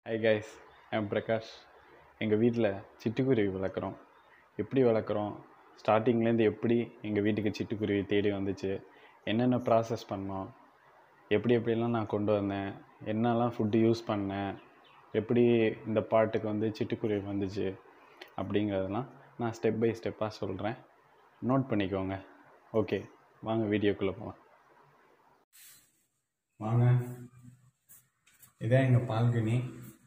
hi guys I'm Prakash எங்கள் வீட்டில் சிட்டுக்குருவி வளர்க்குறோம் எப்படி வளர்க்குறோம் ஸ்டார்டிங்லேருந்து எப்படி எங்கள் வீட்டுக்கு சிட்டுக்குருவி தேடி வந்துச்சு என்னென்ன ப்ராசஸ் பண்ணோம் எப்படி எப்படிலாம் நான் கொண்டு வந்தேன் என்னெல்லாம் ஃபுட்டு யூஸ் பண்ணேன் எப்படி இந்த பாட்டுக்கு வந்து சிட்டுக்குருவி வந்துச்சு அப்படிங்கிறதெல்லாம் நான் ஸ்டெப் பை ஸ்டெப்பாக சொல்கிறேன் நோட் பண்ணிக்கோங்க ஓகே வாங்க வீடியோக்குள்ளே போகலாம் வாங்க இதான் எங்கள் பால்கனி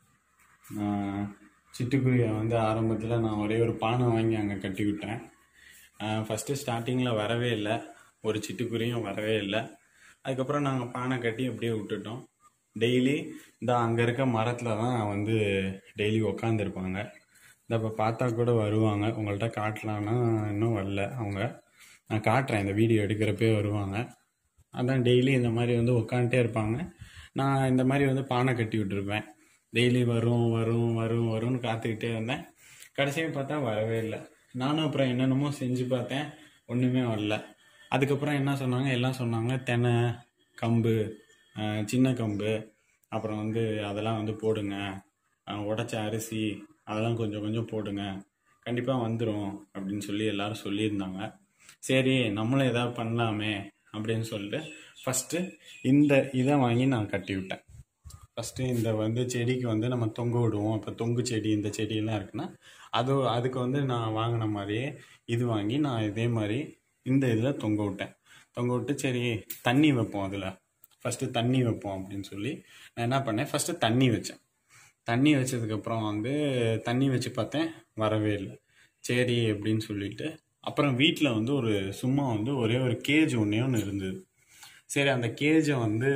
நான் சிட்டுக்குருவியை வந்து ஆரம்பத்தில் நான் ஒரே ஒரு பானை வாங்கி அங்கே கட்டி விட்டேன் ஃபஸ்ட்டு ஸ்டார்டிங்கில் வரவே இல்லை ஒரு சிட்டுக்குருவியும் வரவே இல்லை அதுக்கப்புறம் நாங்கள் பானை கட்டி அப்படியே விட்டுட்டோம் டெய்லி இந்த அங்கே இருக்க மரத்தில் தான் வந்து டெய்லி உக்காந்துருப்பாங்க இந்த இப்போ பார்த்தா கூட வருவாங்க உங்கள்கிட்ட காட்டலான்னா இன்னும் வரல அவங்க நான் காட்டுறேன் இந்த வீடியோ எடுக்கிறப்பே வருவாங்க அதான் டெய்லி இந்த மாதிரி வந்து உட்காந்துட்டே இருப்பாங்க நான் இந்த மாதிரி வந்து பானை கட்டி விட்டுருப்பேன் டெய்லி வரும் வரும் வரும் வரும்னு காத்துக்கிட்டே இருந்தேன் கடைசியாக பார்த்தா வரவே இல்லை நானும் அப்புறம் என்னென்னமோ செஞ்சு பார்த்தேன் ஒன்றுமே வரல அதுக்கப்புறம் என்ன சொன்னாங்க எல்லாம் சொன்னாங்க தெனை கம்பு அஹ், சின்ன கம்பு அப்புறம் வந்து அதெல்லாம் வந்து போடுங்க அஹ், உடைச்ச அரிசி அதெல்லாம் கொஞ்சம் கொஞ்சம் போடுங்க கண்டிப்பாக வந்துடும் அப்படின்னு சொல்லி எல்லாரும் சொல்லியிருந்தாங்க சரி நம்மளும் ஏதாவது பண்ணலாமே அப்படின்னு சொல்லிட்டு ஃபஸ்ட்டு இந்த இதை வாங்கி நான் கட்டி விட்டேன் ஃபஸ்ட்டு இந்த வந்து செடிக்கு வந்து நம்ம தொங்க விடுவோம் இப்போ தொங்கு செடி இந்த செடியெல்லாம் இருக்குன்னா அது அதுக்கு வந்து நான் வாங்கின மாதிரியே இது வாங்கி நான் இதே மாதிரி இந்த இதில் தொங்க விட்டேன் தொங்க விட்டு சரி தண்ணி வைப்போம் அதில் ஃபஸ்ட்டு தண்ணி வைப்போம் அப்படின்னு சொல்லி நான் என்ன பண்ணேன் ஃபஸ்ட்டு தண்ணி வச்சேன் தண்ணி வச்சதுக்கப்புறம் வந்து தண்ணி வச்சு பார்த்தேன் வரவே இல்லை சரி அப்படின்னு சொல்லிட்டு அப்புறம் வீட்டில் வந்து ஒரு சும்மா வந்து ஒரே ஒரு கேஜ் ஒன்றே ஒன்று இருந்தது சரி அந்த கேஜை வந்து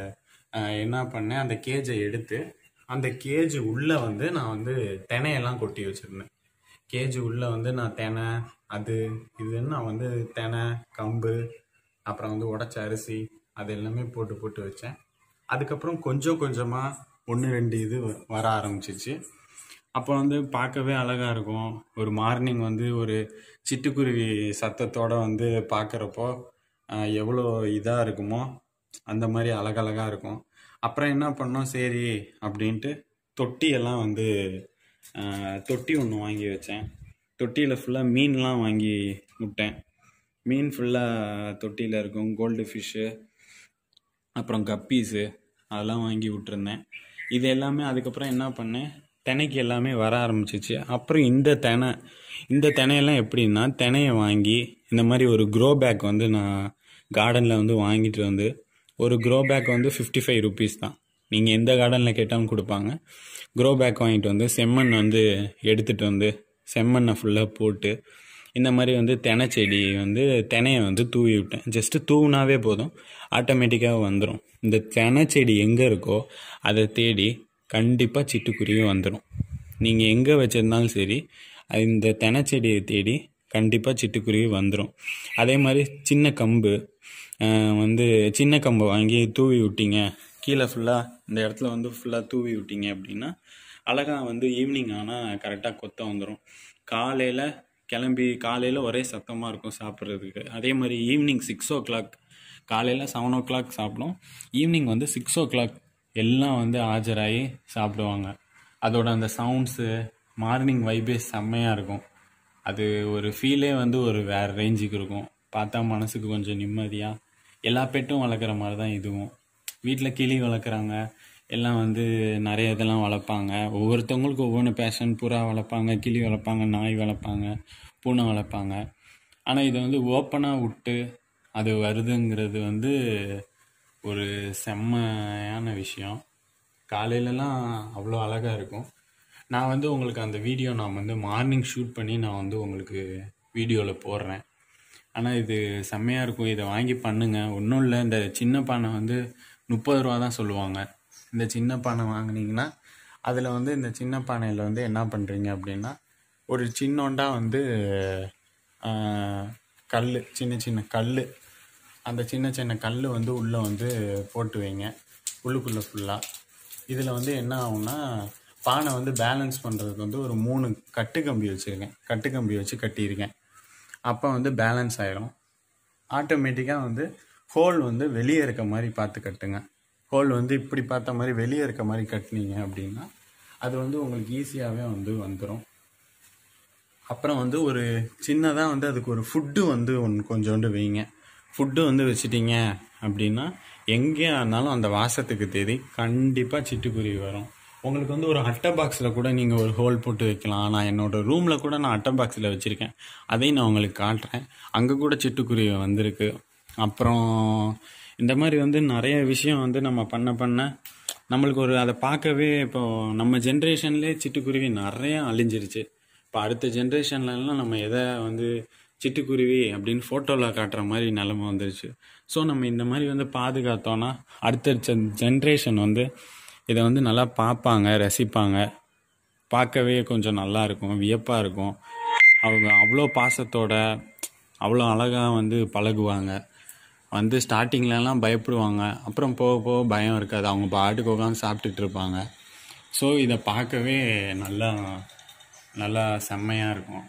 அஹ், என்ன பண்ணேன் அந்த கேஜை எடுத்து அந்த கேஜ் உள்ளே வந்து நான் வந்து தினையெல்லாம் கொட்டி வச்சுருந்தேன் கேஜ் உள்ளே வந்து நான் தெனை அது இதுன்னு நான் வந்து தெனை கம்பு அப்புறம் வந்து உடச்ச அரிசி அது எல்லாமே போட்டு போட்டு வச்சேன் அதுக்கப்புறம் கொஞ்சம் கொஞ்சமாக ஒன்று ரெண்டு இது வ- வர ஆரம்பிச்சிச்சு அப்போ வந்து பார்க்கவே அழகாக இருக்கும் ஒரு மார்னிங் வந்து ஒரு சிட்டுக்குருவி சத்தத்தோட வந்து பார்க்குறப்போ எவ்வளோ இதாக இருக்குமோ அந்த மாதிரி அழகழகாக இருக்கும் அப்புறம் என்ன பண்ணோம் சரி அப்படின்ட்டு தொட்டியெல்லாம் வந்து ஆஹ், தொட்டி ஒன்று வாங்கி வச்சேன் தொட்டியில் ஃபுல்லாக மீன்லாம் வாங்கி விட்டேன் மீன் ஃபுல்லாக தொட்டியில் இருக்கும் கோல்டு ஃபிஷ்ஷு அப்புறம் கப்பீஸு அதெல்லாம் வாங்கி விட்டுருந்தேன் இது எல்லாமே அதுக்கப்புறம் என்ன பண்ணேன் தினைக்கு எல்லாமே வர ஆரம்பிச்சிச்சு அப்புறம் இந்த தினை இந்த தினையெல்லாம் எப்படின்னா தினையை வாங்கி இந்த மாதிரி ஒரு க்ரோ பேக் வந்து நான் கார்டனில் வந்து வாங்கிட்டு வந்து ஒரு க்ரோ பேக் வந்து ஃபிஃப்டி ஃபைவ் ருபீஸ் தான் நீங்கள் எந்த கார்டனில் கேட்டாலும் கொடுப்பாங்க க்ரோ பேக் வாங்கிட்டு வந்து செம்மண் வந்து எடுத்துகிட்டு வந்து செம்மண்ணை ஃபுல்லாக போட்டு இந்த மாதிரி வந்து தெனை செடி வந்து தினையை வந்து தூவி விட்டேன் ஜஸ்ட்டு தூவினாவே போதும் ஆட்டோமேட்டிக்காக வந்துடும் இந்த தெனை செடி எங்கே இருக்கோ அதை தேடி கண்டிப்பாக சிட்டுக்குருவி வந்துடும் நீங்கள் எங்கே வச்சிருந்தாலும் சரி அது இந்த தெனை செடியை தேடி கண்டிப்பாக சிட்டுக்குருவி வந்துடும் அதே மாதிரி சின்ன கம்பு ஆஹ் வந்து சின்ன கம்பை வாங்கி தூவி விட்டீங்க கீழே ஃபுல்லாக இந்த இடத்துல வந்து ஃபுல்லாக தூவி விட்டீங்க அப்படின்னா அழகாக வந்து ஈவினிங் ஆனால் கரெக்டாக கொத்த வந்துடும் காலையில் கிளம்பி காலையில் ஒரே சத்தமாக இருக்கும் சாப்பிட்றதுக்கு அதே மாதிரி ஈவினிங் சிக்ஸ் ஓ கிளாக் காலையில் செவன் ஓ கிளாக் சாப்பிடும் ஈவினிங் வந்து சிக்ஸ் ஓ கிளாக் எல்லாம் வந்து ஆஜராகி சாப்பிடுவாங்க அதோட அந்த சவுண்ட்ஸு மார்னிங் வைபே செம்மையாக இருக்கும் அது ஒரு ஃபீலே வந்து ஒரு வேறு ரேஞ்சுக்கு இருக்கும் பார்த்தா மனசுக்கு கொஞ்சம் நிம்மதியாக எல்லா பெட்டும் வளர்க்குற மாதிரி தான் இதுவும் வீட்டில் கிளி வளர்க்குறாங்க எல்லாம் வந்து நிறைய இதெல்லாம் வளர்ப்பாங்க ஒவ்வொருத்தவங்களுக்கு ஒவ்வொன்று பேஷன் புறா வளர்ப்பாங்க கிளி வளர்ப்பாங்க நாய் வளர்ப்பாங்க பூனை வளர்ப்பாங்க ஆனால் இதை வந்து ஓப்பனாக விட்டு அது வருதுங்கிறது வந்து ஒரு செம்மையான விஷயம் காலையிலலாம் அவ்வளோ அழகாக இருக்கும் நான் வந்து உங்களுக்கு அந்த வீடியோ நான் வந்து மார்னிங் ஷூட் பண்ணி நான் வந்து உங்களுக்கு வீடியோவில் போடுறேன் ஆனால் இது செம்மையாக இருக்கும் இதை வாங்கி பண்ணுங்க ஒன்றும் இல்லை இந்த சின்ன பானை வந்து முப்பது ரூபா தான் சொல்லுவாங்க இந்த சின்ன பானை வாங்குனீங்கன்னா அதில் வந்து இந்த சின்ன பானையில் வந்து என்ன பண்ணுறீங்க அப்படின்னா ஒரு சின்னோண்டா வந்து கல் சின்ன சின்ன கல் அந்த சின்ன சின்ன கல் வந்து உள்ளே வந்து போட்டு வைங்க உள்ளுக்குள்ளே ஃபுல்லாக இதில் வந்து என்ன ஆகும்னா பானை வந்து பேலன்ஸ் பண்ணுறதுக்கு வந்து ஒரு மூணு கட்டு கம்பி வச்சுருக்கேன் கட்டு கம்பி வச்சு கட்டியிருக்கேன் அப்போ வந்து பேலன்ஸ் ஆயிரும் ஆட்டோமேட்டிக்காக வந்து ஹோல் வந்து வெளியே இருக்க மாதிரி பார்த்து கட்டுங்க ஹோல் வந்து இப்படி பார்த்த மாதிரி வெளியே இருக்க மாதிரி கட்டினீங்க அப்படின்னா அது வந்து உங்களுக்கு ஈஸியாகவே வந்து வந்துடும் அப்புறம் வந்து ஒரு சின்னதாக வந்து அதுக்கு ஒரு ஃபுட்டு வந்து ஒன்று கொஞ்சோண்டு வைங்க ஃபுட்டு வந்து வச்சிட்டீங்க அப்படின்னா எங்கேயா இருந்தாலும் அந்த வாசத்துக்கு தேடி கண்டிப்பாக சிட்டுக்குருவி வரும் உங்களுக்கு வந்து ஒரு அட்டை பாக்ஸில் கூட நீங்கள் ஒரு ஹோல் போட்டு வைக்கலாம் நான் என்னோட ரூமில் கூட நான் அட்டை பாக்ஸில் வச்சுருக்கேன் அதையும் நான் உங்களுக்கு காட்டுறேன் அங்கே கூட சிட்டுக்குருவி வந்திருக்கு அப்புறம் இந்த மாதிரி வந்து நிறைய விஷயம் வந்து நம்ம பண்ண பண்ண நம்மளுக்கு ஒரு அதை பார்க்கவே இப்போ நம்ம ஜென்ரேஷன்லேயே சிட்டுக்குருவி நிறைய அழிஞ்சிருச்சு இப்போ அடுத்த ஜென்ரேஷன்லலாம் நம்ம எதை வந்து சிட்டுக்குருவி அப்படின்னு ஃபோட்டோவில் காட்டுற மாதிரி நிலமை வந்துருச்சு ஸோ நம்ம இந்த மாதிரி வந்து பாதுகாத்தோன்னா அடுத்த ஜென்ரேஷன் வந்து இதை வந்து நல்லா பார்ப்பாங்க ரசிப்பாங்க பார்க்கவே கொஞ்சம் நல்லா இருக்கும் வியப்பாக இருக்கும் அவங்க அவ்வளோ பாசத்தோட அவ்வளோ அழகாக வந்து பழகுவாங்க வந்து ஸ்டார்டிங்லலாம் பயப்படுவாங்க அப்புறம் போக போக பயம் இருக்காது அவங்க பாட்டுக்கு உட்காந்து சாப்பிட்டுட்டு இருப்பாங்க ஸோ இதை பார்க்கவே நல்லா நல்லா செம்மையாக இருக்கும்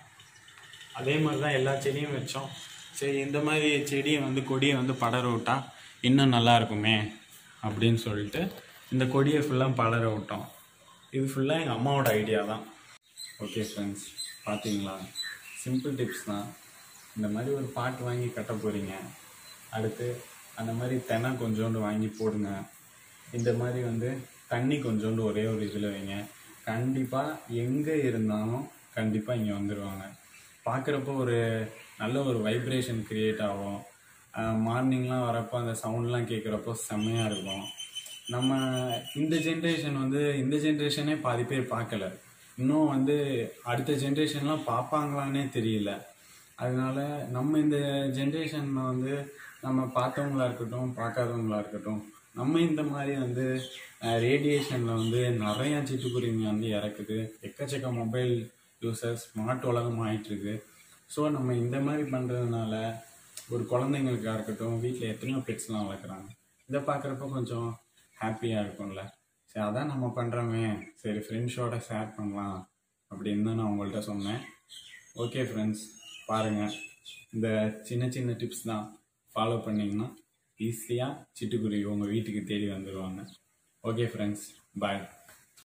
அதே மாதிரி தான் எல்லா செடியும் வச்சோம் சரி இந்த மாதிரி செடியை வந்து கொடியை வந்து படர விட்டா இன்னும் நல்லா இருக்குமே அப்படின்னு சொல்லிட்டு இந்த கொடியை ஃபுல்லாக படர விட்டோம் இது ஃபுல்லாக எங்கள் அம்மாவோட ஐடியா தான் ஓகே ஃப்ரெண்ட்ஸ் பார்த்தீங்களா சிம்பிள் டிப்ஸ் தான் இந்த மாதிரி ஒரு பாட்டு வாங்கி கட்ட போகிறீங்க அடுத்து அந்த மாதிரி தெனை கொஞ்சோண்டு வாங்கி போடுங்க இந்த மாதிரி வந்து தண்ணி கொஞ்சோண்டு ஒரே ஒரு இதில் வைங்க கண்டிப்பாக எங்கே இருந்தாலும் கண்டிப்பாக இங்கே வந்துடுவாங்க பார்க்குறப்போ ஒரு நல்ல ஒரு வைப்ரேஷன் க்ரியேட் ஆகும் மார்னிங்லாம் வரப்போ அந்த சவுண்ட்லாம் கேட்குறப்போ செம்மையாக இருக்கும் நம்ம இந்த ஜென்ரேஷன் வந்து இந்த ஜென்ரேஷனே பாதி பேர் பார்க்கல இன்னும் வந்து அடுத்த ஜென்ரேஷன்லாம் பார்ப்பாங்களான்னே தெரியல அதனால நம்ம இந்த ஜென்ரேஷனில் வந்து நம்ம பார்த்தவங்களா இருக்கட்டும் பார்க்காதவங்களா இருக்கட்டும் நம்ம இந்த மாதிரி வந்து ரேடியேஷனில் வந்து நிறையா சிட்டுக்குருவிங்க வந்து இறக்குது எக்கச்சக்க மொபைல் யூசர்ஸ் ஸ்மார்ட் உலகம் ஆயிட்டுருக்கு ஸோ நம்ம இந்த மாதிரி பண்ணுறதுனால ஒரு குழந்தைங்களுக்கா இருக்கட்டும் வீட்டில் எத்தனையோ பெட்ஸ்லாம் வளர்க்குறாங்க இதை பார்க்குறப்ப கொஞ்சம் ஹாப்பியாக இருக்கும்ல சரி அதான் நம்ம பண்ணுறோமே சரி ஃப்ரெண்ட்ஸோட ஷேர் பண்ணலாம் அப்படின்னு தான் நான் உங்கள்கிட்ட சொன்னேன் ஓகே ஃப்ரெண்ட்ஸ் பாருங்கள் இந்த சின்ன சின்ன டிப்ஸ் தான் ஃபாலோ பண்ணிங்கன்னா ஈஸியாக சிட்டுக்குருவி உங்கள் வீட்டுக்கு தேடி வந்துடுவாங்க ஓகே ஃப்ரெண்ட்ஸ் பாய்